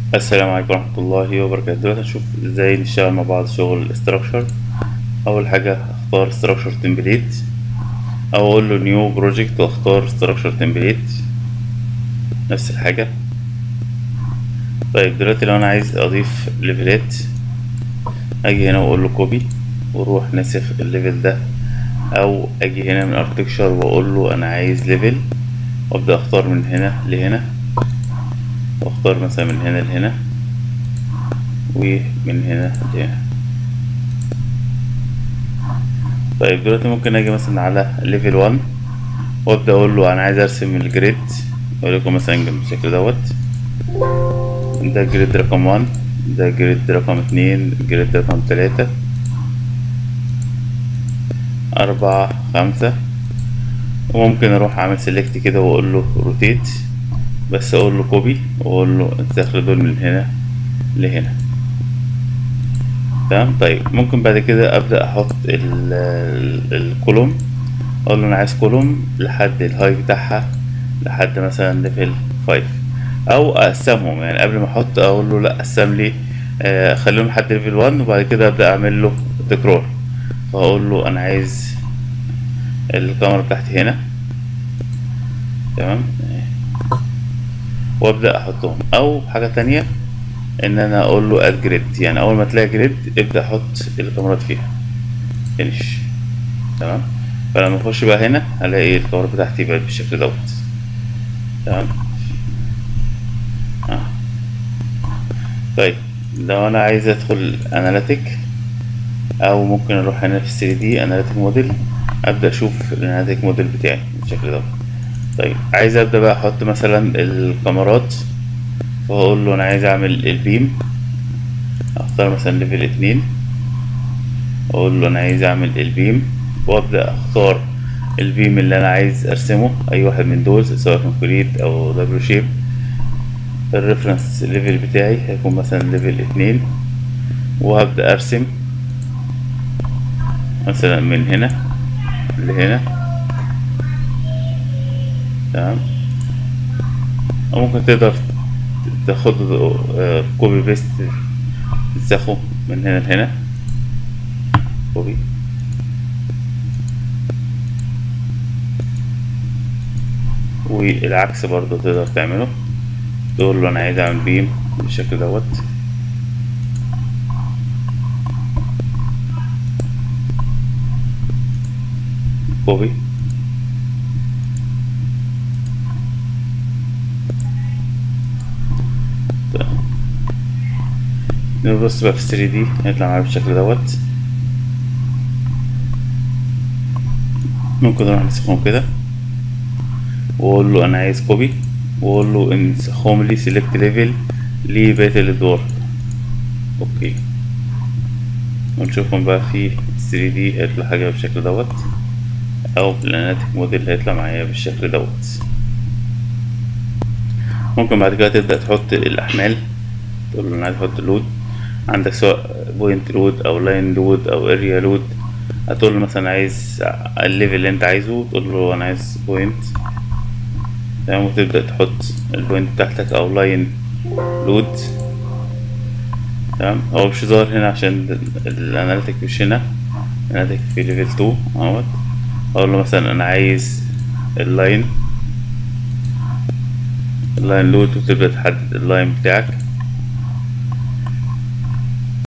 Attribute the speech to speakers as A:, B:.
A: السلام عليكم ورحمة الله وبركاته دلوقتي هنشوف ازاي نشتغل مع بعض شغل structure أول حاجة اختار structure template أو أقول له new project واختار structure template نفس الحاجة طيب دلوقتي لو أنا عايز أضيف ليفلات أجي هنا وأقول له copy وأروح ناسخ الليفل ده أو أجي هنا من architecture وأقول له أنا عايز ليفل وأبدأ أختار من هنا لهنا واختار مثلا من هنا لهنا ومن هنا لهنا طيب دلوقتي ممكن اجي مثلا على ليفل 1 وابدا اقول له انا عايز ارسم الجريد اقول لكم مثلا بالشكل دوت ده جريد رقم 1 ده جريد رقم 2 جريد رقم 3 أربعة خمسة وممكن اروح اعمل سيلكت كده واقول له روتيت بس اقول له كوبي واقول له انسخ دول من هنا لهنا تمام طيب ممكن بعد كده ابدا احط الكولوم اقول له انا عايز كولوم لحد الهاي بتاعها لحد مثلا ليفل 5 او اقسمهم يعني قبل ما احط اقول له لا قسم لي آه خليهم لحد ليفل 1 وبعد كده ابدا اعمل له تكرار فاقول له انا عايز الكاميرا بتاعتي هنا تمام وابدا احطهم او حاجه تانية ان انا اقول له اد جريد يعني اول ما تلاقي جريد ابدا حط الكاميرات فيها فينش تمام فلما اخش بقى هنا هلاقي الكاميرا بتاعتي بقت بالشكل دوت تمام آه. طيب لو انا عايز ادخل اناليتيك او ممكن اروح هنا في 3 دي اناليتيك موديل ابدا اشوف الاناليتيك موديل بتاعي بالشكل دوت طيب عايز ابدا بقى احط مثلا الكاميرات فاقول له انا عايز اعمل البيم اختار مثلا ليفل اتنين اقول له انا عايز اعمل البيم وابدا اختار البيم اللي انا عايز ارسمه اي واحد من دول سواء كونكريت او دبليو شيب الريفرنس ليفل بتاعي هيكون مثلا ليفل اتنين وهبدا ارسم مثلا من هنا لهنا تمام او ممكن تقدر تاخد كوبي بيست تنسخه من هنا لهنا كوبي والعكس برضو تقدر تعمله تقول له انا عايز اعمل بيم بالشكل دوت كوبي نبص بقى في 3 دي هيطلع معايا بالشكل دوت ممكن اروح نسخهم كده واقول له انا عايز كوبي واقول له انسخهم لي سيلكت ليفل لبقية الادوار اوكي ونشوفهم بقى في 3 دي هيطلع حاجة بالشكل دوت او في الاناتيك موديل هيطلع معايا بالشكل دوت ممكن بعد كده تبدأ تحط الأحمال تقول له أنا عايز أحط لود عندك سواء بوينت لود أو لاين لود أو اريا لود هتقول له مثلا عايز الليفل اللي أنت عايزه تقول له أنا عايز بوينت تمام وتبدأ تحط البوينت بتاعتك أو لاين لود تمام هو مش ظاهر هنا عشان الأناليتيك مش هنا الأناليتيك في ليفل تو اهوت أقول له مثلا أنا عايز اللاين اللاين لود وتبدأ تحدد اللاين بتاعك